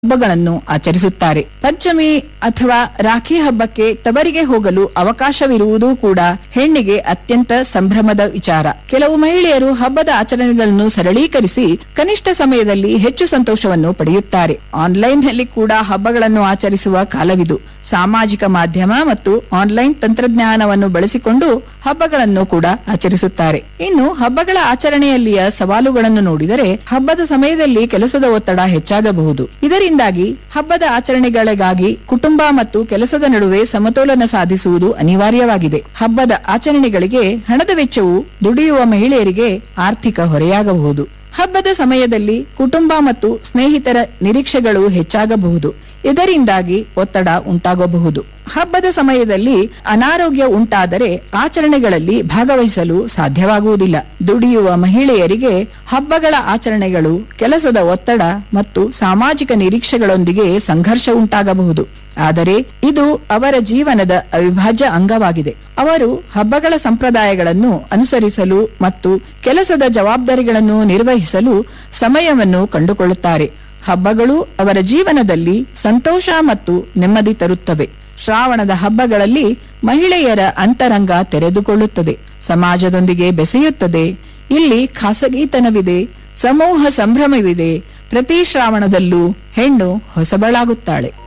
ಹಬ್ಬಗಳನ್ನು ಆಚರಿಸುತ್ತಾರೆ ಪಂಚಮಿ ಅಥವಾ ರಾಖಿ ಹಬ್ಬಕ್ಕೆ ತವರಿಗೆ ಹೋಗಲು ಅವಕಾಶವಿರುವುದೂ ಕೂಡ ಹೆಣ್ಣಿಗೆ ಅತ್ಯಂತ ಸಂಭ್ರಮದ ವಿಚಾರ ಕೆಲವು ಮಹಿಳೆಯರು ಹಬ್ಬದ ಆಚರಣೆಗಳನ್ನು ಸರಳೀಕರಿಸಿ ಕನಿಷ್ಠ ಸಮಯದಲ್ಲಿ ಹೆಚ್ಚು ಸಂತೋಷವನ್ನು ಪಡೆಯುತ್ತಾರೆ ಆನ್ಲೈನ್ನಲ್ಲಿ ಕೂಡ ಹಬ್ಬಗಳನ್ನು ಆಚರಿಸುವ ಕಾಲವಿದು ಸಾಮಾಜಿಕ ಮಾಧ್ಯಮ ಮತ್ತು ಆನ್ಲೈನ್ ತಂತ್ರಜ್ಞಾನವನ್ನು ಬಳಸಿಕೊಂಡು ಹಬ್ಬಗಳನ್ನು ಕೂಡ ಆಚರಿಸುತ್ತಾರೆ ಇನ್ನು ಹಬ್ಬಗಳ ಆಚರಣೆಯಲ್ಲಿಯ ಸವಾಲುಗಳನ್ನು ನೋಡಿದರೆ ಹಬ್ಬದ ಸಮಯದಲ್ಲಿ ಕೆಲಸದ ಒತ್ತಡ ಹೆಚ್ಚಾಗಬಹುದು ಇದರಿಂದಾಗಿ ಹಬ್ಬದ ಆಚರಣೆಗಳಿಗಾಗಿ ಕುಟುಂಬ ಮತ್ತು ಕೆಲಸದ ನಡುವೆ ಸಮತೋಲನ ಸಾಧಿಸುವುದು ಅನಿವಾರ್ಯವಾಗಿದೆ ಹಬ್ಬದ ಆಚರಣೆಗಳಿಗೆ ಹಣದ ವೆಚ್ಚವು ದುಡಿಯುವ ಮಹಿಳೆಯರಿಗೆ ಆರ್ಥಿಕ ಹೊರೆಯಾಗಬಹುದು ಹಬ್ಬದ ಸಮಯದಲ್ಲಿ ಕುಟುಂಬ ಮತ್ತು ಸ್ನೇಹಿತರ ನಿರೀಕ್ಷೆಗಳು ಹೆಚ್ಚಾಗಬಹುದು ಇದರಿಂದಾಗಿ ಒತ್ತಡ ಉಂಟಾಗಬಹುದು ಹಬ್ಬದ ಸಮಯದಲ್ಲಿ ಅನಾರೋಗ್ಯ ಉಂಟಾದರೆ ಆಚರಣೆಗಳಲ್ಲಿ ಭಾಗವಹಿಸಲು ಸಾಧ್ಯವಾಗುವುದಿಲ್ಲ ದುಡಿಯುವ ಮಹಿಳೆಯರಿಗೆ ಹಬ್ಬಗಳ ಆಚರಣೆಗಳು ಕೆಲಸದ ಒತ್ತಡ ಮತ್ತು ಸಾಮಾಜಿಕ ನಿರೀಕ್ಷೆಗಳೊಂದಿಗೆ ಸಂಘರ್ಷ ಉಂಟಾಗಬಹುದು ಆದರೆ ಇದು ಅವರ ಜೀವನದ ಅವಿಭಾಜ್ಯ ಅಂಗವಾಗಿದೆ ಅವರು ಹಬ್ಬಗಳ ಸಂಪ್ರದಾಯಗಳನ್ನು ಅನುಸರಿಸಲು ಮತ್ತು ಕೆಲಸದ ಜವಾಬ್ದಾರಿಗಳನ್ನು ನಿರ್ವಹಿಸಲು ಸಮಯವನ್ನು ಕಂಡುಕೊಳ್ಳುತ್ತಾರೆ ಹಬ್ಬಗಳು ಅವರ ಜೀವನದಲ್ಲಿ ಸಂತೋಷ ಮತ್ತು ನೆಮ್ಮದಿ ತರುತ್ತವೆ ಶ್ರಾವಣದ ಹಬ್ಬಗಳಲ್ಲಿ ಮಹಿಳೆಯರ ಅಂತರಂಗ ತೆರೆದುಕೊಳ್ಳುತ್ತದೆ ಸಮಾಜದೊಂದಿಗೆ ಬೆಸೆಯುತ್ತದೆ ಇಲ್ಲಿ ಖಾಸಗಿತನವಿದೆ ಸಮೂಹ ಸಂಭ್ರಮವಿದೆ ಪ್ರತಿ ಶ್ರಾವಣದಲ್ಲೂ ಹೆಣ್ಣು ಹೊಸಬಳಾಗುತ್ತಾಳೆ